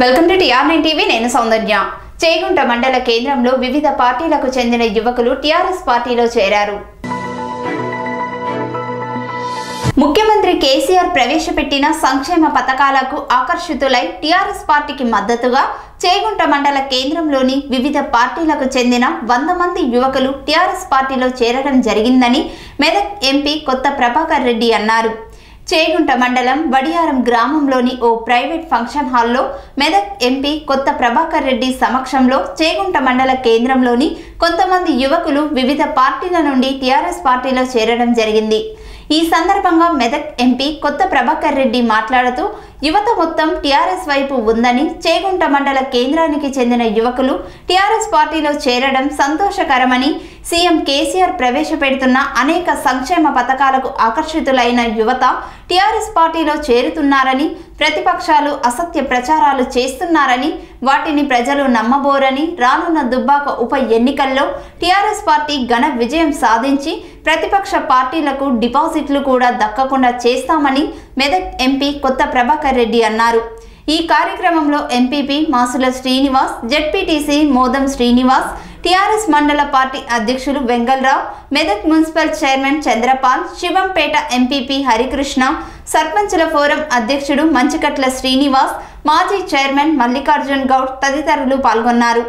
welcome to TR nine TV నేను సౌందర్య చేగుంట మండల కేంద్రంలో వివిధ పార్టీలకు చెందిన యువకులు టీఆర్ఎస్ పార్టీలో చేరారు ముఖ్యమంత్రి కేసీఆర్ ప్రవేశపెట్టిన సంక్షేమ పథకాలకు ఆకర్షితులై టీఆర్ఎస్ పార్టీకి మద్దతుగా చేగుంట మండల కేంద్రంలోని వివిధ పార్టీలకు చెందిన వంద మంది యువకులు టీఆర్ఎస్ పార్టీలో చేరడం జరిగిందని మెదక్ ఎంపీ కొత్త ప్రభాకర్ రెడ్డి అన్నారు చేగుంట మండలం వడియారం గ్రామంలోని ఓ ప్రైవేట్ ఫంక్షన్ హాల్లో మెదక్ ఎంపీ కొత్త ప్రభాకర్ రెడ్డి సమక్షంలో చేగుంట మండల కేంద్రంలోని కొంతమంది యువకులు వివిధ పార్టీల నుండి టీఆర్ఎస్ పార్టీలో చేరడం జరిగింది ఈ సందర్భంగా మెదక్ ఎంపీ కొత్త ప్రభాకర్ రెడ్డి మాట్లాడుతూ యువత మొత్తం టీఆర్ఎస్ వైపు ఉందని చేగుంట మండల కేంద్రానికి చెందిన యువకులు టీఆర్ఎస్ పార్టీలో చేరడం సంతోషకరమని సీఎం కేసీఆర్ ప్రవేశపెడుతున్న అనేక సంక్షేమ పథకాలకు ఆకర్షితులైన యువత టీఆర్ఎస్ పార్టీలో చేరుతున్నారని ప్రతిపక్షాలు అసత్య ప్రచారాలు చేస్తున్నారని వాటిని ప్రజలు నమ్మబోరని రానున్న దుబ్బాక ఉప ఎన్నికల్లో టీఆర్ఎస్ పార్టీ ఘన విజయం సాధించి ప్రతిపక్ష పార్టీలకు డిపాజిట్లు కూడా దక్కకుండా చేస్తామని మెదక్ ఎంపీ కొత్త ప్రభాకర్ రెడ్డి అన్నారు ఈ కార్యక్రమంలో MPP Masula Srinivas ZPTC Modam Srinivas TRS మండల పార్టీ అధ్యక్షులు Vengalarao Medak municipal chairman Chandrapal Shivampet MPP Harikrishna సర్పంచుల ఫోరం అధ్యక్షుడు మంచికట్ల శ్రీనివాస్ మాజీ చైర్మన్ మల్లికార్జున్ గౌడ్ తదితరులు పాల్గొన్నారు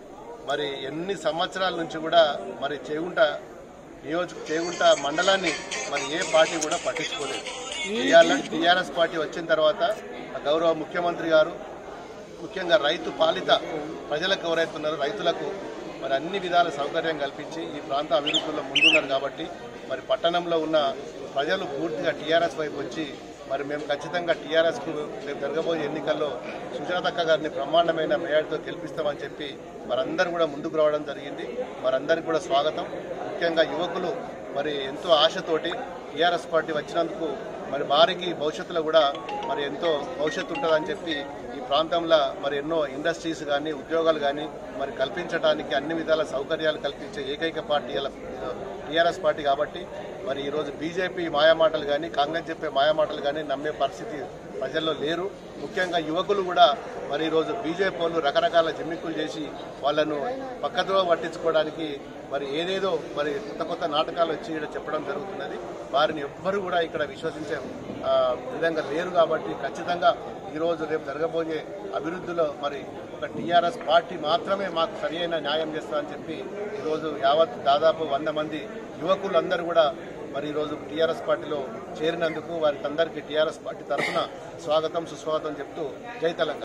మరి ఎన్ని సంవత్సరాల నుంచి కూడా మరి చేగుంట నియోజక చేగుంట మండలాన్ని మరి ఏ పార్టీ కూడా పట్టించుకోలేదు ఇవాళ టీఆర్ఎస్ పార్టీ వచ్చిన తర్వాత గౌరవ ముఖ్యమంత్రి గారు ముఖ్యంగా రైతు పాలిత ప్రజలకు ఎవరైతే ఉన్నారో రైతులకు మరి అన్ని విధాల సౌకర్యం కల్పించి ఈ ప్రాంత అభివృద్ధిలో ముందున్నారు కాబట్టి మరి పట్టణంలో ఉన్న ప్రజలు పూర్తిగా టీఆర్ఎస్ వైపు వచ్చి మరి మేము ఖచ్చితంగా టీఆర్ఎస్కు రేపు జరగబోయే ఎన్నికల్లో సుజాతక్క గారిని బ్రహ్మాండమైన మేయర్తో గెలిపిస్తామని చెప్పి వారందరూ కూడా ముందుకు రావడం జరిగింది వారందరికీ కూడా స్వాగతం ముఖ్యంగా యువకులు మరి ఎంతో ఆశతోటి టీఆర్ఎస్ పార్టీ వచ్చినందుకు మరి వారికి భవిష్యత్తులో కూడా మరి ఎంతో భవిష్యత్తు ఉంటుందని చెప్పి ఈ ప్రాంతంలో మరి ఎన్నో ఇండస్ట్రీస్ కానీ ఉద్యోగాలు కానీ మరి కల్పించడానికి అన్ని విధాల సౌకర్యాలు కల్పించే ఏకైక పార్టీ ఇలా టీఆర్ఎస్ పార్టీ కాబట్టి మరి ఈరోజు బీజేపీ మాయామాటలు కానీ కాంగ్రెస్ చెప్పే మాయామాటలు కానీ నమ్మే పరిస్థితి ప్రజల్లో లేరు ముఖ్యంగా యువకులు కూడా మరి ఈరోజు బీజేపీ వాళ్ళు రకరకాల జిమ్మిక్కులు చేసి వాళ్ళను పక్కదో పట్టించుకోవడానికి మరి ఏదేదో మరి కొత్త కొత్త నాటకాలు వచ్చి ఇక్కడ చెప్పడం జరుగుతున్నది వారిని ఎవ్వరు కూడా ఇక్కడ విశ్వసించే ఆ, విధంగా లేరు కాబట్టి ఖచ్చితంగా ఈరోజు రేపు జరగబోయే అభివృద్ధిలో మరి ఒక టీఆర్ఎస్ పార్టీ మాత్రమే మాకు సరి అయిన న్యాయం చేస్తామని చెప్పి ఈరోజు యావత్ దాదాపు వంద మంది యువకులందరూ కూడా మరి ఈరోజు టీఆర్ఎస్ పార్టీలో చేరినందుకు వారికి అందరికీ టీఆర్ఎస్ పార్టీ తరఫున స్వాగతం సుస్వాగతం చెప్తూ జై తెలంగాణ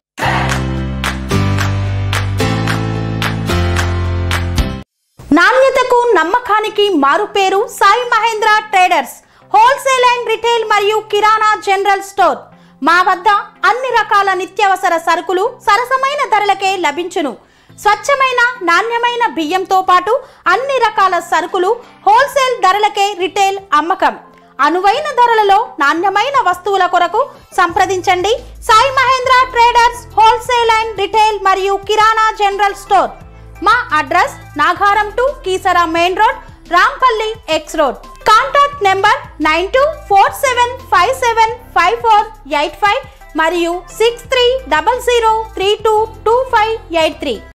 నాణ్యతకు నమ్మకానికి మారుపేరు Sai Mahendra traders wholesale and retail మరియు కిరాణా జనరల్ స్టోర్ మా వద్ద అన్ని రకాల నిత్యావసర సరుకులు సరసమైన ధరలకే లభించును స్వచ్ఛమైన నాణ్యమైన బియ్యంతో పాటు అన్ని రకాల సరుకులు హోల్సేల్ ధరలకే రిటైల్ అమ్మకం అనువైన ధరలలో నాణ్యమైన వస్తువుల కొరకు సంప్రదించండి Sai Mahendra traders wholesale and retail మరియు కిరాణా జనరల్ స్టోర్ మా address Nagaram to Keesara main road Rampally X road contact number nine two four seven five seven five four eight five మరియు six three double zero three two two five eight three